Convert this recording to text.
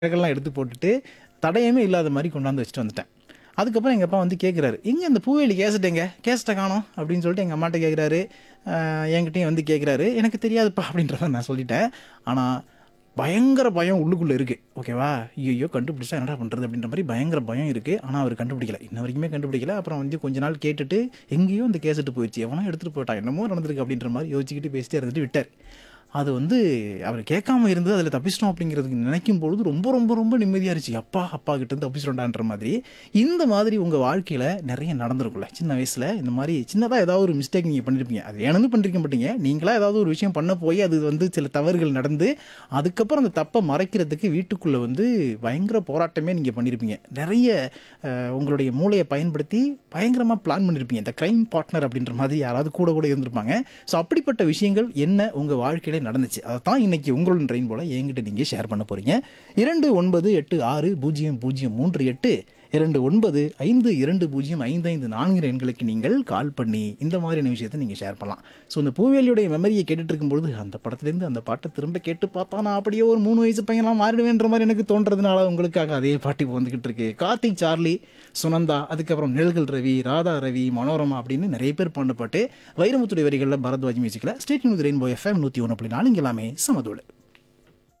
விறகெல்லாம் எடுத்து போட்டுட்டு தடயமே இல்லாத மாதிரி கொண்டாந்து வச்சுட்டு வந்துட்டேன் அதுக்கப்புறம் எங்கள் அப்பா வந்து கேட்குறாரு எங்கே இந்த பூவேலி கேசட் எங்க கேசட்டை காணோம் அப்படின்னு சொல்லிட்டு எங்கள் அம்மாட்ட கேட்குறாரு என்கிட்டயும் வந்து கேட்குறாரு எனக்கு தெரியாதுப்பா அப்படின்றத நான் சொல்லிட்டேன் ஆனால் பயங்கர பயம் உள்ளுக்குள்ளே இருக்குது ஓகேவா ஐயோ கண்டுபிடிச்சா என்னடா பண்ணுறது அப்படின்ற மாதிரி பயங்கர பயம் இருக்குது ஆனால் அவர் கண்டுபிடிக்கல இன்ன வரைக்குமே கண்டுபிடிக்கல அப்புறம் வந்து கொஞ்ச நாள் கேட்டுட்டு எங்கேயோ இந்த கேசட்டு போயிடுச்சு எவனோ எடுத்துகிட்டு போயிட்டான் என்னமோ நடந்திருக்கு அப்படின்ற மாதிரி யோசிச்சுக்கிட்டு பேசிட்டே இருந்துட்டு விட்டார் அது வந்து அவர் கேட்காம இருந்து அதில் தப்பிச்சிட்டோம் அப்படிங்கிறதுக்கு நினைக்கும் பொழுது ரொம்ப ரொம்ப ரொம்ப நிம்மதியாக இருந்துச்சு அப்பா அப்பா கிட்ட இருந்து தப்பிச்சிட்டோண்டான்ற மாதிரி இந்த மாதிரி உங்கள் வாழ்க்கையில் நிறைய நடந்திருக்கும்ல சின்ன வயசில் இந்த மாதிரி சின்னதாக ஏதாவது ஒரு மிஸ்டேக் நீங்கள் பண்ணியிருப்பீங்க அது ஏனந்து பண்ணிருக்க மாட்டீங்க நீங்களா ஏதாவது ஒரு விஷயம் பண்ண போய் அது வந்து சில தவறுகள் நடந்து அதுக்கப்புறம் அந்த தப்பை மறைக்கிறதுக்கு வீட்டுக்குள்ளே வந்து பயங்கர போராட்டமே நீங்கள் பண்ணியிருப்பீங்க நிறைய அஹ், உங்களுடைய மூளையை பயன்படுத்தி பயங்கரமாக பிளான் பண்ணியிருப்பீங்க இந்த க்ரைம் பார்ட்னர் அப்படின்ற மாதிரி யாராவது கூட கூட இருந்திருப்பாங்க ஸோ அப்படிப்பட்ட விஷயங்கள் என்ன உங்கள் வாழ்க்கையில நடந்துச்சு அதை தான் இன்னைக்கு உங்களுடன் ட்ரெயின் போல என்கிட்ட நீங்கள் ஷேர் பண்ண போகிறீங்க இரண்டு ஒன்பது எட்டு ஆறு பூஜ்ஜியம் பூஜ்ஜியம் மூன்று எட்டு இரண்டு ஒன்பது ஐந்து இரண்டு பூஜ்ஜியம் ஐந்து ஐந்து நான்கு எண்களுக்கு நீங்கள் கால் பண்ணி இந்த மாதிரியான விஷயத்தை நீங்கள் ஷேர் பண்ணலாம் ஸோ இந்த பூவேலியுடைய மெமரியை கேட்டுட்டு இருக்கும்பொழுது அந்த படத்துலேருந்து அந்த பாட்டை திரும்ப கேட்டு பார்த்தா நான் அப்படியே ஒரு மூணு வயசு பையன்லாம் மாறிடுவேன்ற மாதிரி எனக்கு தோன்றதுனால உங்களுக்காக அதே பாட்டு இப்போ வந்துகிட்டு இருக்கு கார்த்திக் சார்லி சுனந்தா அதுக்கப்புறம் நிழல்கள் ரவி ராதா ரவி மனோரமா அப்படின்னு நிறைய பேர் பாடின பாட்டு வைரமுத்துடைய வரிகளில் பரத்வாஜ் மியூசிக்கில் ஸ்டேட் நியூஸ் ரெயின்போ எஃப்எம் நூற்றி ஒன்று அப்படி நாலு இங்கே எல்லாமே சமதோடு